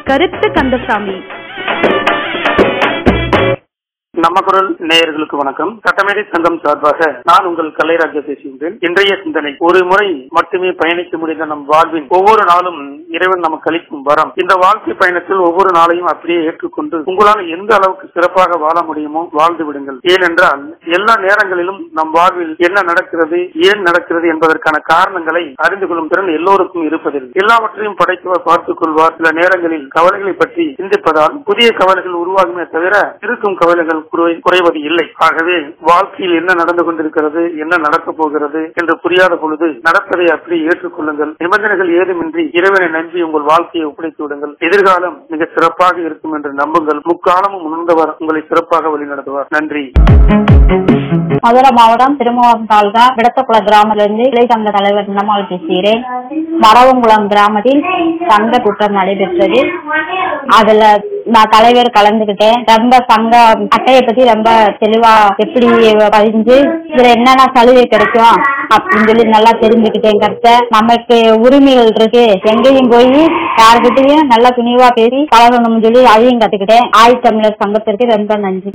கருத்து கந்தசாமி நம்ம குரல் நேயர்களுக்கு வணக்கம் சட்டமேதை சங்கம் சார்பாக நான் உங்கள் கலைராஜா பேசுகின்றேன் இன்றைய சிந்தனை ஒரு முறை மட்டுமே பயணிக்க முடிந்த நம் வாழ்வின் ஒவ்வொரு நாளும் இறைவன் நமக்கு அளிக்கும் வரம் இந்த வாழ்க்கை பயணத்தில் ஒவ்வொரு நாளையும் அப்படியே ஏற்றுக்கொண்டு உங்களால் எந்த அளவுக்கு சிறப்பாக வாழ முடியுமோ வாழ்ந்து விடுங்கள் ஏனென்றால் எல்லா நேரங்களிலும் நம் வாழ்வில் என்ன நடக்கிறது ஏன் நடக்கிறது என்பதற்கான காரணங்களை அறிந்து கொள்ளும் திறன் எல்லோருக்கும் இருப்பதில்லை எல்லாவற்றையும் படைத்தவர் பார்த்துக் கொள்வார் சில நேரங்களில் கவலைகளை பற்றி சிந்திப்பதால் புதிய கவலைகள் உருவாகுமே தவிர இருக்கும் கவலைகள் குறை- குறைவது இல்லை ஆகவே வாழ்க்கையில் என்ன நடந்து கொண்டிருக்கிறது என்ன நடக்கப் போகிறது என்று புரியாத பொழுது நடப்பதை அப்படியே ஏற்றுக்கொள்ளுங்கள் நிபந்தனைகள் ஏதுமின்றி இறைவனை நம்பி உங்கள் வாழ்க்கையை ஒப்படைத்து விடுங்கள் எதிர்காலம் மிக சிறப்பாக இருக்கும் என்று நம்புங்கள் முக்காலமும் உணர்ந்தவர் உங்களை சிறப்பாக வழிநடத்துவார் நன்றி மதுரை மாவட்டம் திருமாவளம் தாலுகா விடத்தக்குளம் கிராமத்திலிருந்து இளை சங்க தலைவர் நம்மால் பேசுகிறேன் மரவங்குளம் கிராமத்தில் சங்க கூட்டம் நடைபெற்றது அதுல நான் தலைவர் கலந்துகிட்டேன் ரொம்ப சங்க அட்டையை பத்தி ரொம்ப தெளிவா எப்படி பதிஞ்சு இதுல என்னென்ன சலுகை கிடைக்கும் அப்படின்னு சொல்லி நல்லா தெரிஞ்சுக்கிட்டேன் கருத்தை நமக்கு உரிமைகள் இருக்கு எங்கேயும் போய் யாருக்கிட்டையும் நல்லா துணிவா பேசி பழகணும்னு சொல்லி அதையும் கத்துக்கிட்டேன் ஆய் தமிழர் சங்கத்திற்கு ரொம்ப நன்றி